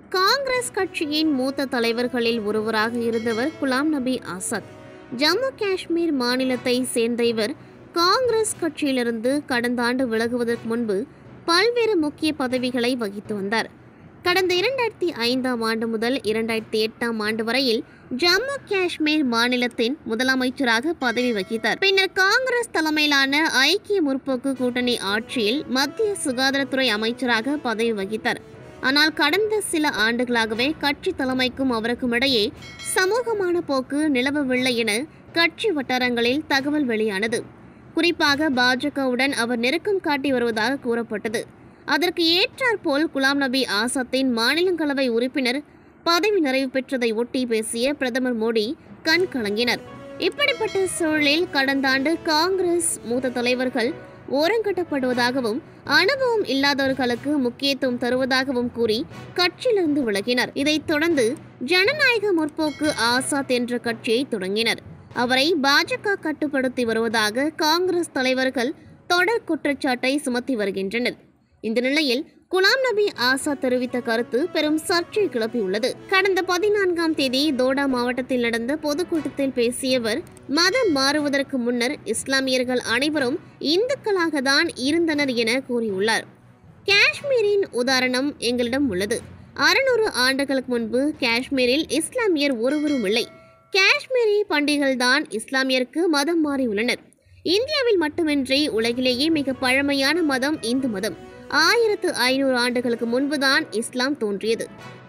காங்கிரஸ் கட்சியின் மூத்த தலைவர்களில் ஒருவராக இருந்தவர் குலாம் நபி ஆசாத் ஜம்மு காஷ்மீர் மாநிலத்தை சேர்ந்த இவர் காங்கிரஸ் கட்சியிலிருந்து கடந்த ஆண்டு விலகுவதற்கு முன்பு பல்வேறு முக்கிய பதவிகளை வகித்து வந்தார் கடந்த இரண்டாயிரத்தி ஐந்தாம் ஆண்டு முதல் இரண்டாயிரத்தி எட்டாம் ஆண்டு வரையில் ஜம்மு காஷ்மீர் மாநிலத்தின் முதலமைச்சராக பதவி வகித்தார் பின்னர் காங்கிரஸ் தலைமையிலான ஐக்கிய முற்போக்கு கூட்டணி ஆட்சியில் மத்திய சுகாதாரத்துறை அமைச்சராக பதவி வகித்தார் ஆனால் கடந்த சில ஆண்டுகளாகவே கட்சி தலைமைக்கும் அவருக்கும் இடையே சமூகமான போக்கு நிலவவில்லை என கட்சி வட்டாரங்களில் தகவல் வெளியானது குறிப்பாக பாஜகவுடன் அவர் நெருக்கம் காட்டி வருவதாக கூறப்பட்டது அதற்கு ஏற்றாற்போல் குலாம் நபி ஆசாத்தின் மாநிலங்களவை உறுப்பினர் பதவி நிறைவு பெற்றதை ஒட்டி பேசிய பிரதமர் மோடி கண் கலங்கினர் இப்படிப்பட்ட சூழலில் கடந்த ஆண்டு காங்கிரஸ் மூத்த தலைவர்கள் ஓரங்கட்டப்படுவதாகவும் அனுபவம் இல்லாதவர்களுக்கு முக்கியத்துவம் தருவதாகவும் கூறி கட்சியிலிருந்து விலகினர் இதைத் தொடர்ந்து ஜனநாயக முற்போக்கு ஆசாத் என்ற கட்சியை தொடங்கினர் அவரை பாஜக கட்டுப்படுத்தி வருவதாக காங்கிரஸ் தலைவர்கள் தொடர் குற்றச்சாட்டை சுமத்தி வருகின்றனர் இந்த நிலையில் குலாம் நபி ஆசாத் தெரிவித்த கருத்து பெரும் சர்ச்சை கிளப்பியுள்ளது கடந்த பதினான்காம் தேதி தோடா மாவட்டத்தில் நடந்த பொதுக்கூட்டத்தில் பேசியவர் மதம் மாறுவதற்கு முன்னர் இஸ்லாமியர்கள் அனைவரும் இந்துக்களாக தான் இருந்தனர் என கூறியுள்ளார் காஷ்மீரின் உதாரணம் எங்களிடம் உள்ளது அறுநூறு ஆண்டுகளுக்கு முன்பு காஷ்மீரில் இஸ்லாமியர் ஒருவரும் இல்லை காஷ்மீரி பண்டிகைகள்தான் இஸ்லாமியருக்கு மதம் மாறியுள்ளனர் இந்தியாவில் மட்டுமின்றி உலகிலேயே மிக பழமையான மதம் இந்து மதம் ஆயிரத்து ஐநூறு ஆண்டுகளுக்கு முன்புதான் இஸ்லாம் தோன்றியது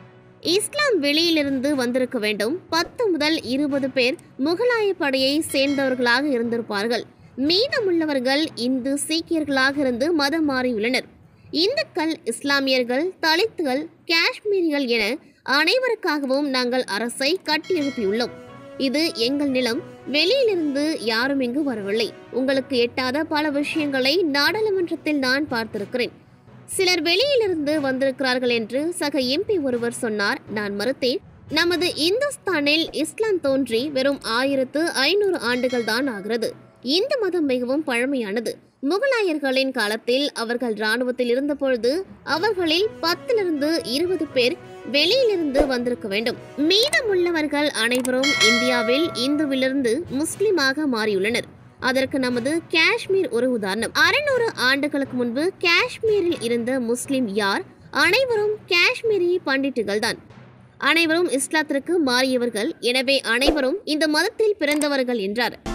இஸ்லாம் வெளியிலிருந்து வந்திருக்க வேண்டும் பத்து முதல் இருபது பேர் முகலாய படையை சேர்ந்தவர்களாக இருந்திருப்பார்கள் மீதமுள்ளவர்கள் இந்து சீக்கியர்களாக இருந்து மதம் மாறியுள்ளனர் இந்துக்கள் இஸ்லாமியர்கள் தலித்துகள் காஷ்மீரிகள் என அனைவருக்காகவும் நாங்கள் அரசை கட்டியெழுப்பியுள்ளோம் இது எங்கள் நிலம் வெளியிலிருந்து யாரும் இங்கு வரவில்லை உங்களுக்கு எட்டாத பல விஷயங்களை நாடாளுமன்றத்தில் நான் பார்த்திருக்கிறேன் சிலர் வெளியிலிருந்து வந்திருக்கிறார்கள் என்று சக எம்பி ஒருவர் சொன்னார் நான் மறுத்தேன் நமது இந்துஸ்தானில் இஸ்லாம் தோன்றி வெறும் ஆயிரத்து ஐநூறு ஆண்டுகள் தான் ஆகிறது இந்து மதம் மிகவும் பழமையானது முகலாயர்களின் காலத்தில் அவர்கள் இராணுவத்தில் இருந்தபொழுது அவர்களில் பத்திலிருந்து இருபது பேர் வெளியிலிருந்து வந்திருக்க வேண்டும் மீதமுள்ளவர்கள் அனைவரும் இந்தியாவில் இந்துவிலிருந்து முஸ்லிமாக மாறியுள்ளனர் அதற்கு நமது காஷ்மீர் ஒரு உதாரணம் அறுநூறு ஆண்டுகளுக்கு முன்பு காஷ்மீரில் இருந்த முஸ்லிம் யார் அனைவரும் காஷ்மீரி பண்டிட்டுகள் தான் அனைவரும் இஸ்லாத்திற்கு மாறியவர்கள் எனவே அனைவரும் இந்த மதத்தில் பிறந்தவர்கள் என்றார்